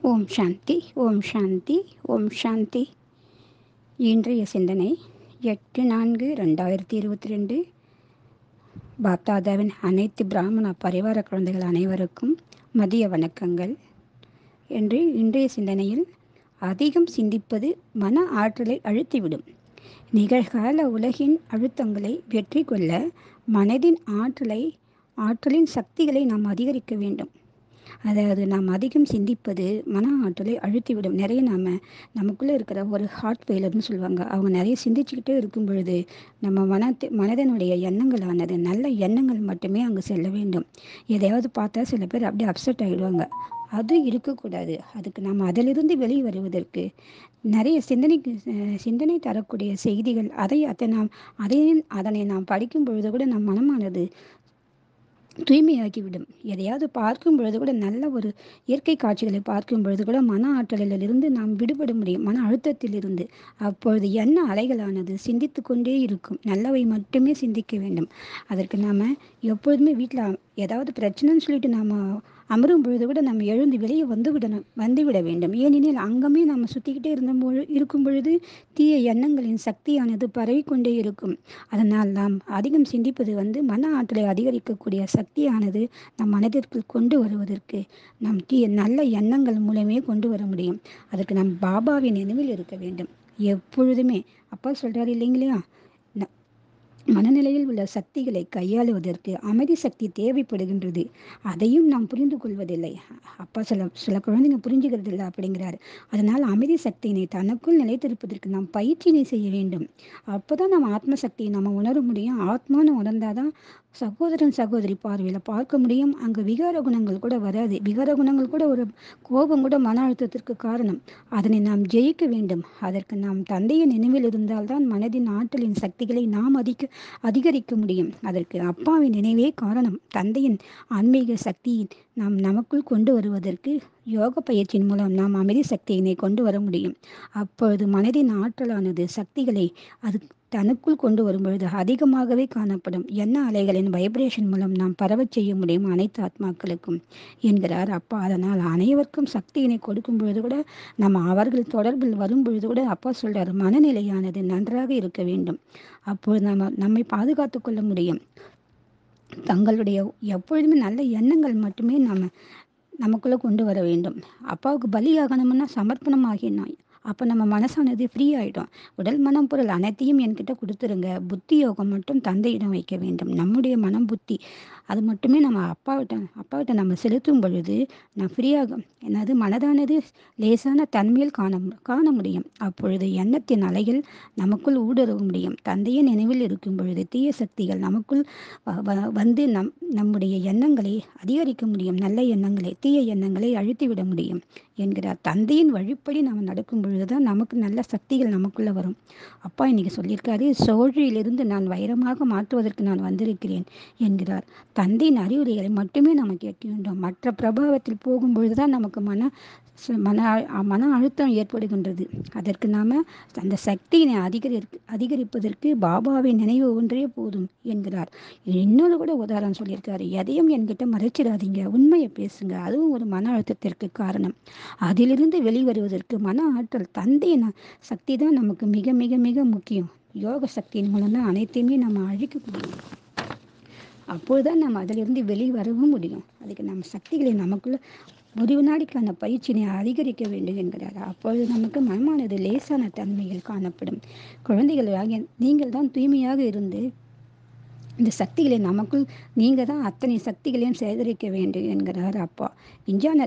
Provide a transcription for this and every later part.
ஓம் சாந்தி ஓம் சாந்தி ஓம் சாந்தி இன்றைய சிந்தனை எட்டு நான்கு ரெண்டாயிரத்தி இருபத்தி ரெண்டு பாப்தாதாவின் அனைத்து பிராமண பரிவார குழந்தைகள் அனைவருக்கும் மதிய வணக்கங்கள் என்று இன்றைய சிந்தனையில் அதிகம் சிந்திப்பது மன ஆற்றலை அழுத்திவிடும் நிகழ்கால உலகின் அழுத்தங்களை வெற்றி கொள்ள மனதின் ஆற்றலை ஆற்றலின் சக்திகளை நாம் அதிகரிக்க வேண்டும் அதாவது நாம் அதிகம் சிந்திப்பது மன ஆற்றலை அழுத்திவிடும் நிறைய நாம் நமக்குள்ளே இருக்கிற ஒரு ஹார்ட் ஃபெயிலர்னு சொல்லுவாங்க அவங்க நிறைய சிந்திச்சுக்கிட்டே இருக்கும் பொழுது நம்ம மனத்தை மனதனுடைய எண்ணங்களானது நல்ல எண்ணங்கள் மட்டுமே அங்கே செல்ல வேண்டும் எதையாவது பார்த்தா சில பேர் அப்படியே அப்செட் ஆகிடுவாங்க அது இருக்கக்கூடாது அதுக்கு நாம் அதிலிருந்து வெளியே வருவதற்கு நிறைய சிந்தனைக்கு சிந்தனை தரக்கூடிய செய்திகள் அதை அதை நாம் அதையும் அதனை நாம் படிக்கும் பொழுது கூட நம் மனமானது தூய்மையாக்கிவிடும் எதையாவது பார்க்கும் பொழுது கூட நல்ல ஒரு இயற்கை காட்சிகளை பார்க்கும் பொழுது கூட மன ஆற்றலிலிருந்து நாம் விடுபட முடியும் மன அழுத்தத்திலிருந்து அப்பொழுது என்ன அலைகளானது சிந்தித்து கொண்டே இருக்கும் நல்லவை மட்டுமே சிந்திக்க வேண்டும் அதற்கு நாம் எப்பொழுதுமே வீட்டில் ஏதாவது பிரச்சனைன்னு சொல்லிட்டு நாம் அமரும் பொழுது கூட நம்ம எழுந்து வெளியே வந்து விடணும் வந்துவிட வேண்டும் ஏனெனில் அங்கமே நம்ம சுற்றிக்கிட்டே இருந்த பொழு இருக்கும் பொழுது தீய எண்ணங்களின் சக்தியானது பரவிக்கொண்டே இருக்கும் அதனால் நாம் அதிகம் சிந்திப்பது வந்து மன ஆற்றலை அதிகரிக்கக்கூடிய சக்தியானது நம் மனதிற்குள் கொண்டு வருவதற்கு நம் தீய நல்ல எண்ணங்கள் மூலமே கொண்டு வர முடியும் அதற்கு நம் பாபாவின் நினைவில் இருக்க வேண்டும் எப்பொழுதுமே அப்பா சொல்கிறார் இல்லைங்களா மனநிலையில் உள்ள சக்திகளை கையாளுவதற்கு அமைதி சக்தி தேவைப்படுகின்றது அதையும் நாம் புரிந்து கொள்வதில்லை அப்பா சில சில குழந்தைங்க புரிஞ்சுக்கிறது இல்லை அப்படிங்கிறாரு அதனால் அமைதி சக்தியினை தனக்குள் நிலைத்திருப்பதற்கு நாம் பயிற்சியினை செய்ய வேண்டும் அப்போதான் நம்ம ஆத்ம சக்தியை நம்ம உணர முடியும் ஆத்மான்னு உணர்ந்தாதான் சகோதரன் சகோதரி பார்வையில் பார்க்க முடியும் அங்கே விகார குணங்கள் கூட வராது விகார குணங்கள் கூட ஒரு கோபம் கூட மன அழுத்தத்திற்கு காரணம் அதனை நாம் ஜெயிக்க வேண்டும் அதற்கு நாம் தந்தையின் நினைவில் இருந்தால்தான் மனதின் ஆற்றலின் சக்திகளை நாம் அதிக அதிகரிக்க முடியும் அதற்கு அப்பாவின் நினைவே காரணம் தந்தையின் ஆன்மீக சக்தியின் நாம் நமக்குள் கொண்டு வருவதற்கு யோக பயிற்சியின் மூலம் நாம் அமைதி சக்தியினை கொண்டு வர முடியும் அப்பொழுது மனதின் ஆற்றலானது சக்திகளை அது தனக்குள் கொண்டு வரும்பொழுது அதிகமாகவே காணப்படும் எண்ண அலைகளின் வைப்ரேஷன் மூலம் நாம் பரவச் செய்ய முடியும் அனைத்து ஆத்மாக்களுக்கும் என்கிறார் அப்பா அதனால் அனைவருக்கும் சக்தியினை கொடுக்கும் பொழுது கூட நம்ம அவர்கள் தொடர்பில் வரும் பொழுது கூட அப்பா சொல்றார் மனநிலையானது நன்றாக இருக்க வேண்டும் அப்பொழுது நம்ம நம்மை பாதுகாத்து கொள்ள முடியும் தங்களுடைய எப்பொழுதுமே நல்ல எண்ணங்கள் மட்டுமே நம்ம நமக்குள்ளே கொண்டு வர வேண்டும் அப்பாவுக்கு பலியாகணும்னா சமர்ப்பணம் ஆகினா அப்போ நம்ம மனசானது ஃப்ரீ ஆகிடும் உடல் மனம் பொருள் அனைத்தையும் என்கிட்ட கொடுத்துருங்க புத்தி யோகம் மட்டும் தந்தையிடம் வைக்க வேண்டும் நம்முடைய மனம் புத்தி அது மட்டுமே நம்ம அப்பாவிட்ட அப்பாவிட்ட நம்ம செலுத்தும் பொழுது நான் ஃப்ரீயாகும் என்னது மனதானது லேசான தன்மையில் காண காண முடியும் அப்பொழுது எண்ணத்தின் அலைகள் நமக்குள் ஊடுருவ முடியும் தந்தையின் நினைவில் இருக்கும் பொழுது தீய சக்திகள் நமக்குள் வந்து நம் நம்முடைய எண்ணங்களை அதிகரிக்க முடியும் நல்ல எண்ணங்களை தீய எண்ணங்களை அழுத்திவிட முடியும் என்கிறார் தந்தையின் வழிப்படி நாம் நடக்கும் பொழுதுதான் நமக்கு நல்ல சக்திகள் நமக்குள்ள வரும் அப்பா இன்னைக்கு சொல்லியிருக்காரு சோழியிலிருந்து நான் வைரமாக மாற்றுவதற்கு நான் வந்திருக்கிறேன் என்கிறார் தந்தையின் அறிவுரைகளை மட்டுமே நம்ம கேட்க வேண்டும் மற்ற பிரபாவத்தில் போகும்பொழுதுதான் நமக்கு மன மன மன அழுத்தம் ஏற்படுகின்றது அதற்கு நாம் அந்த சக்தியினை அதிகரி அதிகரிப்பதற்கு பாபாவின் நினைவு ஒன்றே போதும் என்கிறார் இன்னொரு கூட உதாரணம் சொல்லியிருக்காரு எதையும் என்கிட்ட மறைச்சிடாதீங்க உண்மையை பேசுங்க அதுவும் ஒரு மன அழுத்தத்திற்கு காரணம் அதிலிருந்து வெளிவருவதற்கு மன ஆற்றல் தந்தையின் சக்தி தான் நமக்கு மிக மிக மிக முக்கியம் யோக சக்தியின் மூலம் தான் அனைத்தையுமே நம்ம அழிக்க முடியும் அப்போதுதான் நம்ம அதிலிருந்து வெளியே வரவும் முடியும் அதுக்கு நம்ம சக்திகளை நமக்குள்ள ஒரு வினாடிக்கான பயிற்சியினை அதிகரிக்க வேண்டும் என்கிறார் அப்பொழுது நமக்கு மனமானது லேசான தன்மையில் காணப்படும் குழந்தைகளாக நீங்கள் தான் தூய்மையாக இருந்து இந்த சக்திகளை நமக்குள் நீங்கள் தான் அத்தனை சக்திகளையும் சேகரிக்க வேண்டும் என்கிறார் அப்பா விஞ்ஞான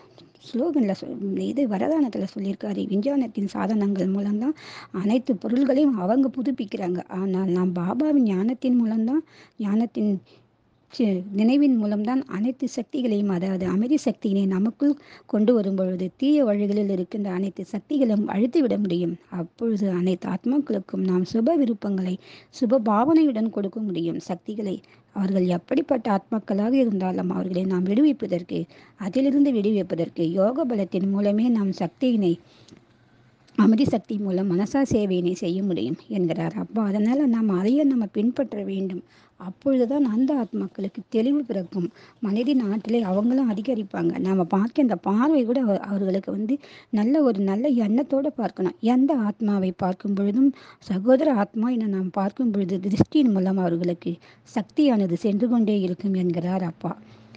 ஸ்லோகனில் இது வரதானத்தில் சொல்லியிருக்காரு விஞ்ஞானத்தின் சாதனங்கள் மூலம்தான் அனைத்து பொருள்களையும் அவங்க புதுப்பிக்கிறாங்க ஆனால் நாம் பாபாவின் ஞானத்தின் மூலம்தான் ஞானத்தின் நினைவின் மூலம்தான் அனைத்து சக்திகளையும் அதாவது அமைதி சக்தியினை நமக்குள் கொண்டு வரும் பொழுது தீய வழிகளில் இருக்கின்ற அனைத்து சக்திகளும் அழுத்திவிட முடியும் அப்பொழுது அனைத்து ஆத்மாக்களுக்கும் நாம் சுப விருப்பங்களை சுப பாவனையுடன் கொடுக்க முடியும் சக்திகளை அவர்கள் எப்படிப்பட்ட ஆத்மாக்களாக இருந்தாலும் அவர்களை நாம் விடுவிப்பதற்கு அதிலிருந்து விடுவிப்பதற்கு யோக பலத்தின் மூலமே நாம் சக்தியினை அமைதி சக்தி மூலம் மனசா சேவையினை செய்ய முடியும் என்கிறார் அப்பா அதனால் நாம் அதையும் நம்ம பின்பற்ற வேண்டும் அப்பொழுதுதான் அந்த ஆத்மாக்களுக்கு தெளிவு பிறக்கும் மனிதன் ஆற்றலை அவங்களும் அதிகரிப்பாங்க நாம் பார்க்க இந்த பார்வை கூட அவர்களுக்கு வந்து நல்ல ஒரு நல்ல எண்ணத்தோடு பார்க்கணும் எந்த ஆத்மாவை பார்க்கும் பொழுதும் சகோதர ஆத்மா என நாம் பார்க்கும் பொழுது திருஷ்டியின் மூலம் அவர்களுக்கு சக்தியானது சென்று கொண்டே இருக்கும் என்கிறார் அப்பா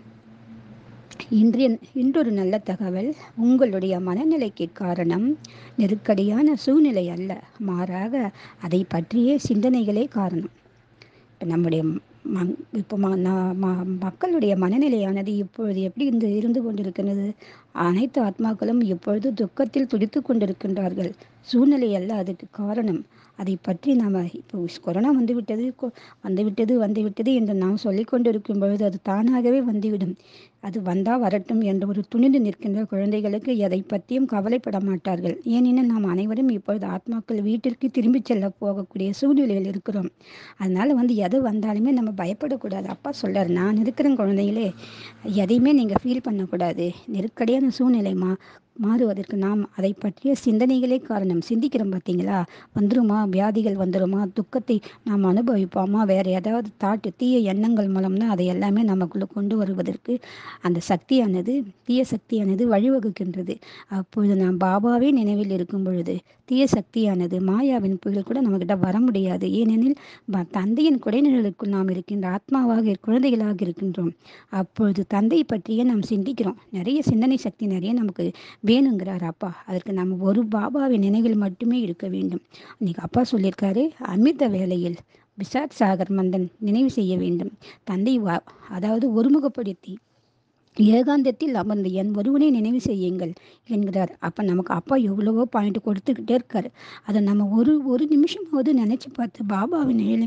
இன்றைய இன்றொரு நல்ல தகவல் உங்களுடைய மனநிலைக்கு காரணம் நெருக்கடியான சூழ்நிலை அல்ல மாறாக அதை பற்றிய சிந்தனைகளே காரணம் இப்போ நம்முடைய மங் இப்போ ம மக்களுடைய மனநிலையானது இப்பொழுது எப்படி இருந்து இருந்து கொண்டிருக்கிறது அனைத்து ஆத்மாக்களும் இப்பொழுது துக்கத்தில் துடித்து கொண்டிருக்கின்றார்கள் சூழ்நிலை அல்ல அதுக்கு காரணம் அதை பற்றி நாம் இப்போ கொரோனா வந்துவிட்டது வந்துவிட்டது வந்துவிட்டது என்று நாம் சொல்லி கொண்டிருக்கும் பொழுது அது தானாகவே வந்துவிடும் அது வந்தா வரட்டும் என்ற ஒரு துணிந்து நிற்கின்ற குழந்தைகளுக்கு எதை பற்றியும் கவலைப்பட மாட்டார்கள் ஏனெனில் நாம் அனைவரும் இப்பொழுது ஆத்மாக்கள் வீட்டிற்கு திரும்பி செல்ல போகக்கூடிய சூழ்நிலையில் இருக்கிறோம் அதனால வந்து எது வந்தாலுமே நம்ம பயப்படக்கூடாது அப்பா சொல்றாரு நான் இருக்கிறேன் குழந்தைகளே எதையுமே நீங்கள் ஃபீல் பண்ணக்கூடாது நெருக்கடியான சூழ்நிலைமா மாறுவதற்கு நாம் அதை பற்றிய சிந்தனைகளே காரணம் சிந்திக்கிறோம் பார்த்தீங்களா வந்துருமா வியாதிகள் வந்துருமா துக்கத்தை நாம் அனுபவிப்போமா வேற ஏதாவது தாட்டு தீய எண்ணங்கள் மூலம் தான் அதை எல்லாமே நமக்குள்ள கொண்டு வருவதற்கு அந்த சக்தியானது தீய சக்தியானது வழிவகுக்கின்றது அப்பொழுது நாம் பாபாவே நினைவில் இருக்கும் பொழுது தீய சக்தியானது மாயாவின் புயல் கூட நம்மகிட்ட வர முடியாது ஏனெனில் தந்தையின் குடைநிழலுக்குள் நாம் இருக்கின்ற ஆத்மாவாக குழந்தைகளாக இருக்கின்றோம் அப்பொழுது தந்தை பற்றியே நாம் சிந்திக்கிறோம் நிறைய சிந்தனை சக்தி நிறைய நமக்கு வேணுங்கிறார் அப்பா அதற்கு நம்ம ஒரு பாபாவின் நினைவில் மட்டுமே இருக்க வேண்டும் இன்னைக்கு அப்பா சொல்லியிருக்காரு அமிர்த வேலையில் விசாத் சாகர் மந்தன் நினைவு செய்ய வேண்டும் தந்தை வா அதாவது ஒருமுகப்படுத்தி ஏகாந்தத்தில் அமர்ந்து என் ஒருவனை நினைவு செய்யுங்கள் என்கிறார் அப்போ நமக்கு அப்பா எவ்வளவோ பாயிண்ட் கொடுத்துக்கிட்டே இருக்காரு அதை நம்ம ஒரு ஒரு நிமிஷமாவது நினச்சி பார்த்து பாபாவின் நிழல்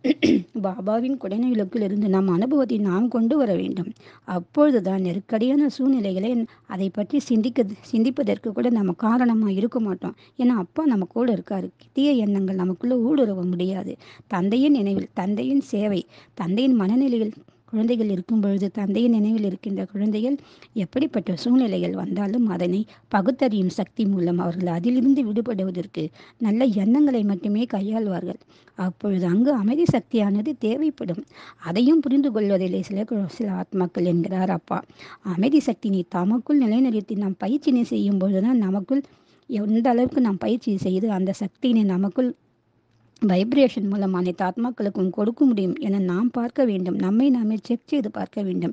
பாபாவின் குடைநிலுக்குள் இருந்து நம் அனுபவத்தை நாம் கொண்டு வர வேண்டும் அப்பொழுதுதான் நெருக்கடியான சூழ்நிலைகளை அதை பற்றி சிந்திக்க சிந்திப்பதற்கு கூட நம்ம காரணமாக இருக்க மாட்டோம் ஏன்னா அப்பா நம்ம கூட இருக்காரு தீய எண்ணங்கள் நமக்குள்ள ஊடுருவ முடியாது தந்தையின் நினைவில் தந்தையின் சேவை தந்தையின் மனநிலையில் குழந்தைகள் இருக்கும் பொழுது தந்தையின் நினைவில் இருக்கின்ற குழந்தைகள் எப்படிப்பட்ட சூழ்நிலைகள் வந்தாலும் அதனை பகுத்தறியும் சக்தி மூலம் அவர்கள் அதிலிருந்து விடுபடுவதற்கு நல்ல எண்ணங்களை மட்டுமே கையாள்வார்கள் அப்பொழுது அங்கு அமைதி சக்தியானது தேவைப்படும் அதையும் புரிந்து கொள்வதில்லை சில சில ஆத்மாக்கள் என்கிறார் அப்பா அமைதி சக்தினை தமக்குள் நிலைநிறுத்தி நாம் பயிற்சினை செய்யும் பொழுதுதான் நமக்குள் எந்த அளவுக்கு நாம் பயிற்சி செய்து அந்த சக்தியினை நமக்குள் வைப்ரேஷன் மூலம் அனைத்து ஆத்மாக்களுக்கும் கொடுக்க முடியும் என நாம் பார்க்க வேண்டும் நம்மை நாமே செக் செய்து பார்க்க வேண்டும்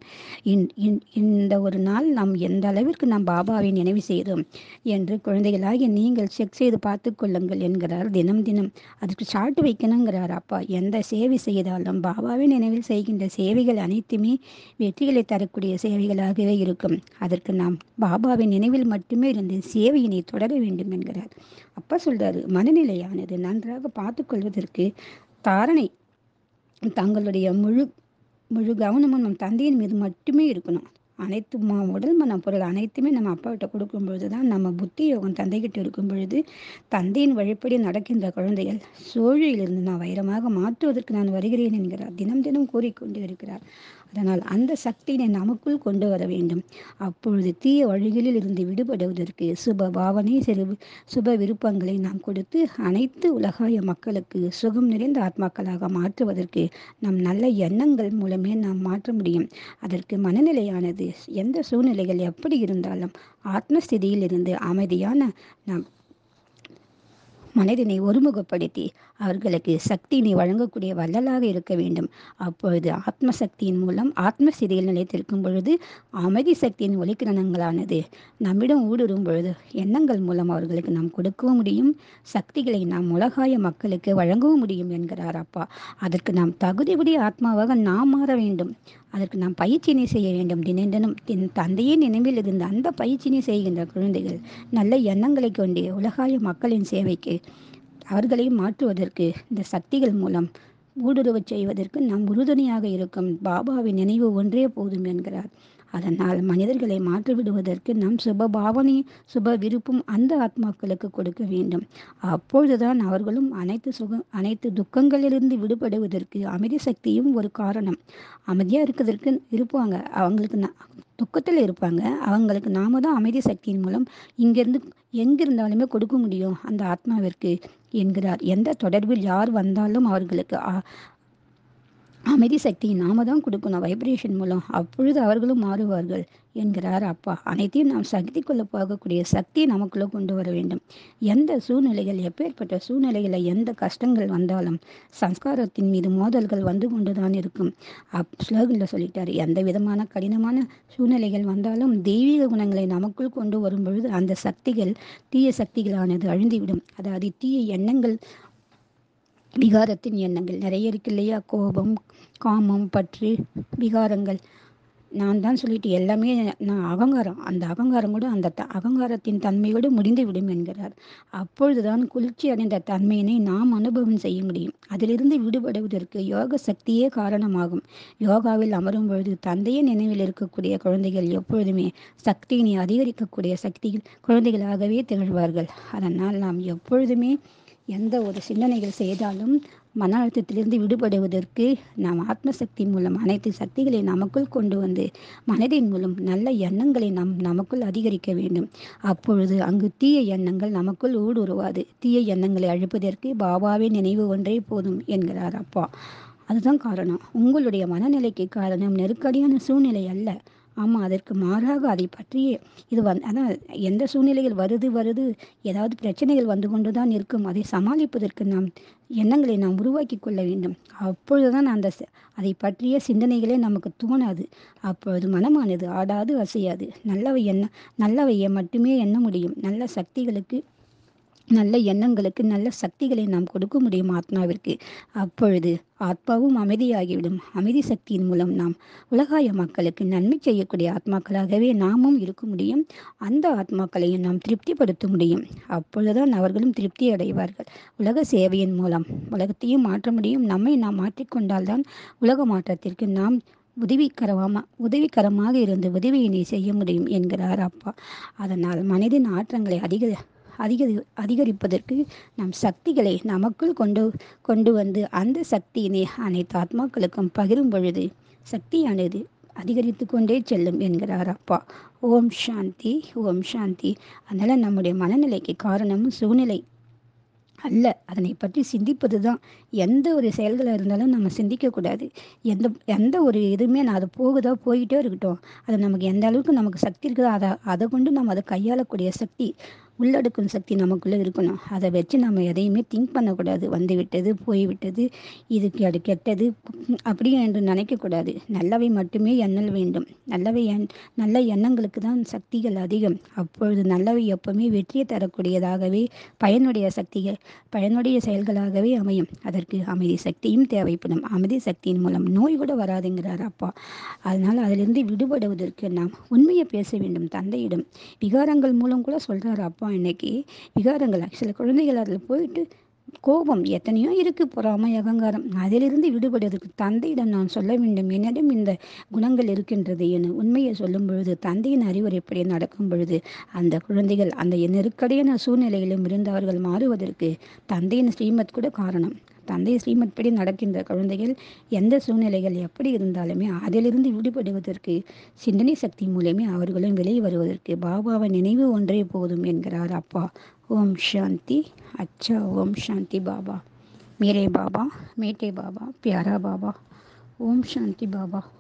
இந்த ஒரு நாள் நாம் எந்த அளவிற்கு நாம் பாபாவை நினைவு செய்தோம் என்று குழந்தைகளாகி நீங்கள் செக் செய்து பார்த்து கொள்ளுங்கள் என்கிறார் தினம் தினம் அதுக்கு சாட்டு வைக்கணுங்கிறார் அப்பா எந்த சேவை செய்தாலும் பாபாவை நினைவில் செய்கின்ற சேவைகள் அனைத்துமே வெற்றிகளை தரக்கூடிய சேவைகளாகவே இருக்கும் அதற்கு நாம் பாபாவின் நினைவில் மட்டுமே இருந்து சேவையினை தொடர வேண்டும் என்கிறார் அப்பா சொல்றாரு மனநிலையானது நன்றாக பார்த்து கொள்வதற்கு தாரணை தங்களுடைய முழு முழு கவனமும் நம் தந்தையின் மீது மட்டுமே இருக்கணும் அனைத்து மா உடல் மனம் பொருள் அனைத்துமே நம்ம அப்பாவிட்ட கொடுக்கும் பொழுது தான் நம்ம புத்தி யோகம் தந்தைகிட்ட இருக்கும் பொழுது தந்தையின் வழிப்படி நடக்கின்ற குழந்தைகள் சோழியிலிருந்து நான் வைரமாக மாற்றுவதற்கு நான் வருகிறேன் என்கிறார் தினம் தினம் கூறிக்கொண்டு இருக்கிறார் அதனால் அந்த சக்தியினை நமக்குள் கொண்டு வர வேண்டும் அப்பொழுது தீய வழிகளில் இருந்து விடுபடுவதற்கு சுப பாவனை சிறு சுப விருப்பங்களை நாம் கொடுத்து அனைத்து உலகாய மக்களுக்கு சுகம் நிறைந்த ஆத்மாக்களாக மாற்றுவதற்கு நம் நல்ல எண்ணங்கள் மூலமே நாம் மாற்ற முடியும் அதற்கு மனநிலையானது எந்த சூழ்நிலைகள் எப்படி இருந்தாலும் ஆத்மஸ்திதியில் இருந்து அமைதியான நாம் மனதினை ஒருமுகப்படுத்தி அவர்களுக்கு சக்தியினை வழங்கக்கூடிய வள்ளலாக இருக்க வேண்டும் அப்பொழுது ஆத்ம சக்தியின் மூலம் ஆத்ம ஸ்திதியில் நிலைத்திருக்கும் பொழுது அமைதி சக்தியின் ஒளிக்கிரணங்களானது நம்மிடம் ஊடுருவும் பொழுது எண்ணங்கள் மூலம் அவர்களுக்கு நாம் கொடுக்கவும் முடியும் சக்திகளை நாம் உலகாய மக்களுக்கு வழங்கவும் முடியும் என்கிறார் அப்பா அதற்கு நாம் தகுதியுடைய ஆத்மாவாக நாம் மாற வேண்டும் அதற்கு நாம் பயிற்சியினை செய்ய வேண்டும் தினம் தினம் என் தந்தையே நினைவில் இருந்த அந்த பயிற்சியினை செய்கின்ற குழந்தைகள் நல்ல எண்ணங்களை கொண்டு உலகாய மக்களின் சேவைக்கு அவர்களையும் மாற்றுவதற்கு இந்த சக்திகள் மூலம் ஊடுருவச் செய்வதற்கு நாம் உறுதுணையாக இருக்கும் பாபாவின் நினைவு ஒன்றே போதும் என்கிறார் அதனால் மனிதர்களை மாற்றிவிடுவதற்கு நாம் சுப பாவனை சுப விருப்பம் அந்த ஆத்மாக்களுக்கு கொடுக்க வேண்டும் அப்பொழுதுதான் அவர்களும் அனைத்து சுக அனைத்து துக்கங்களிலிருந்து விடுபடுவதற்கு அமைதி சக்தியும் ஒரு காரணம் அமைதியாக இருக்கிறதுக்கு இருப்பாங்க அவங்களுக்கு துக்கத்தில் இருப்பாங்க அவங்களுக்கு நாம தான் அமைதி சக்தியின் மூலம் இங்கிருந்து எங்கிருந்தாலுமே கொடுக்க முடியும் அந்த ஆத்மாவிற்கு என்கிறார் எந்த தொடர்பில் யார் வந்தாலும் அவர்களுக்கு அமைதி சக்தியை நாம தான் கொடுக்கணும் வைப்ரேஷன் மூலம் அப்பொழுது அவர்களும் மாறுவார்கள் என்கிறார் அப்பா அனைத்தையும் நாம் சக்தி கொள்ள போகக்கூடிய சக்தியை நமக்குள்ள கொண்டு வர வேண்டும் எந்த சூழ்நிலைகள் எப்பேற்பட்ட சூழ்நிலைகளில் எந்த கஷ்டங்கள் வந்தாலும் சம்ஸ்காரத்தின் மீது மோதல்கள் வந்து கொண்டுதான் இருக்கும் அப் ஸ்லோகனில் சொல்லிட்டார் எந்த விதமான கடினமான சூழ்நிலைகள் வந்தாலும் தெய்வீக குணங்களை நமக்குள் கொண்டு வரும் பொழுது அந்த சக்திகள் தீய சக்திகளானது அழிந்துவிடும் அதாவது தீய எண்ணங்கள் விகாரத்தின் எண்ணங்கள் நிறைய இருக்கு இல்லையா கோபம் காமம் பற்று விகாரங்கள் நான் தான் சொல்லிட்டு எல்லாமே நான் அகங்காரம் அந்த அகங்காரம் கூட அந்த த அகங்காரத்தின் தன்மையோடு முடிந்துவிடும் என்கிறார் அப்பொழுதுதான் குளிர்ச்சி அடைந்த தன்மையினை நாம் அனுபவம் செய்ய முடியும் அதிலிருந்து விடுபடுவதற்கு யோக சக்தியே காரணமாகும் யோகாவில் அமரும் பொழுது தந்தைய நினைவில் இருக்கக்கூடிய குழந்தைகள் எப்பொழுதுமே சக்தியினை அதிகரிக்கக்கூடிய சக்திகள் குழந்தைகளாகவே திகழ்வார்கள் அதனால் நாம் எப்பொழுதுமே எந்த ஒரு சிந்தனைகள் செய்தாலும் மன அழுத்தத்திலிருந்து விடுபடுவதற்கு நாம் ஆத்மசக்தி மூலம் அனைத்து சக்திகளை நமக்குள் கொண்டு வந்து மனதின் மூலம் நல்ல எண்ணங்களை நாம் நமக்குள் அதிகரிக்க வேண்டும் அப்பொழுது அங்கு தீய எண்ணங்கள் நமக்குள் ஊடுருவாது தீய எண்ணங்களை அழிப்பதற்கு பாபாவே நினைவு ஒன்றே போதும் என்கிறார் அப்பா அதுதான் காரணம் உங்களுடைய மனநிலைக்கு காரணம் நெருக்கடியான சூழ்நிலை அல்ல ஆமாம் அதற்கு மாறாக அதை பற்றியே இது வந் அதான் எந்த சூழ்நிலைகள் வருது வருது ஏதாவது பிரச்சனைகள் வந்து கொண்டு தான் இருக்கும் அதை சமாளிப்பதற்கு நாம் எண்ணங்களை நாம் உருவாக்கி கொள்ள வேண்டும் அப்பொழுதுதான் அந்த அதை பற்றிய சிந்தனைகளே நமக்கு தோணாது அப்பொழுது மனமானது ஆடாது அசையாது நல்லவை எண்ண நல்லவையை மட்டுமே எண்ண முடியும் நல்ல சக்திகளுக்கு நல்ல எண்ணங்களுக்கு நல்ல சக்திகளை நாம் கொடுக்க முடியும் ஆத்மாவிற்கு அப்பொழுது ஆத்மாவும் அமைதியாகிவிடும் அமைதி சக்தியின் மூலம் நாம் உலகாய மக்களுக்கு நன்மை செய்யக்கூடிய ஆத்மாக்களாகவே நாமும் இருக்க முடியும் அந்த ஆத்மாக்களையும் நாம் திருப்திப்படுத்த முடியும் அப்பொழுதுதான் அவர்களும் திருப்தி அடைவார்கள் உலக சேவையின் மூலம் உலகத்தையும் மாற்ற முடியும் நம்மை நாம் மாற்றிக்கொண்டால்தான் உலக மாற்றத்திற்கு நாம் உதவிகரமா உதவிகரமாக இருந்து உதவியினை செய்ய முடியும் என்கிறார் அப்பா அதனால் மனிதன் ஆற்றங்களை அதிக அதிகரி அதிகரிப்பதற்கு நம் சக்திகளை நமக்குள் கொண்டு கொண்டு வந்து அந்த சக்தியினை அனைத்து ஆத்மாக்களுக்கும் பகிரும் பொழுது சக்தியானது அதிகரித்து கொண்டே செல்லும் என்கிறார் அப்பா ஓம் சாந்தி ஓம் சாந்தி அதனால் நம்முடைய மனநிலைக்கு காரணம் சூழ்நிலை அல்ல அதனை பற்றி சிந்திப்பது தான் எந்த ஒரு செயல்களாக இருந்தாலும் நம்ம சிந்திக்கக்கூடாது எந்த எந்த ஒரு இதுவுமே நான் அது போகுதோ போயிட்டே இருக்கட்டும் அது நமக்கு எந்த அளவுக்கு நமக்கு சக்தி இருக்குதோ அதை அதை கொண்டு நம்ம அதை கையாளக்கூடிய சக்தி உள்ளடக்கும் சக்தி நமக்குள்ளே இருக்கணும் அதை வச்சு நம்ம எதையுமே திங்க் பண்ணக்கூடாது வந்து விட்டது போய்விட்டது இதுக்கு அது கெட்டது அப்படி என்று நினைக்கக்கூடாது நல்லவை மட்டுமே எண்ணல் வேண்டும் நல்லவை எண் நல்ல எண்ணங்களுக்கு தான் சக்திகள் அதிகம் அப்பொழுது நல்லவை எப்பவுமே வெற்றியை தரக்கூடியதாகவே பயனுடைய சக்திகள் பயனுடைய செயல்களாகவே அமையும் அதற்கு அமைதி சக்தியும் தேவைப்படும் அமைதி சக்தியின் மூலம் நோய் கூட வராதுங்கிறார் அப்பா அதனால் அதிலிருந்து விடுபடுவதற்கு நாம் உண்மையை பேச வேண்டும் தந்தையிடம் விகாரங்கள் மூலம் கூட சொல்கிறார் அப்பா அப்பா இன்னைக்கு விகாரங்கள் சில குழந்தைகள் அதில் போயிட்டு கோபம் எத்தனையோ இருக்கு பொறாமை அகங்காரம் அதிலிருந்து விடுபடுவதற்கு தந்தையிடம் நான் சொல்ல வேண்டும் என்னிடம் இந்த குணங்கள் இருக்கின்றது என உண்மையை சொல்லும் பொழுது தந்தையின் அறிவுரைப்படி நடக்கும் பொழுது அந்த குழந்தைகள் அந்த நெருக்கடியான சூழ்நிலையிலும் இருந்து அவர்கள் மாறுவதற்கு தந்தையின் ஸ்ரீமத் கூட காரணம் தந்தை ஸ்ரீமத் படி நடக்கின்ற குழந்தைகள் எந்த சூழ்நிலைகள் எப்படி இருந்தாலுமே அதிலிருந்து விடுபடுவதற்கு சிந்தனை சக்தி மூலமே அவர்களும் வெளியே வருவதற்கு பாபாவை நினைவு ஒன்றே போதும் என்கிறார் அப்பா ஓம் சாந்தி அச்சா ஓம் சாந்தி பாபா மீரே பாபா மேட்டே பாபா பியாரா பாபா ஓம் சாந்தி பாபா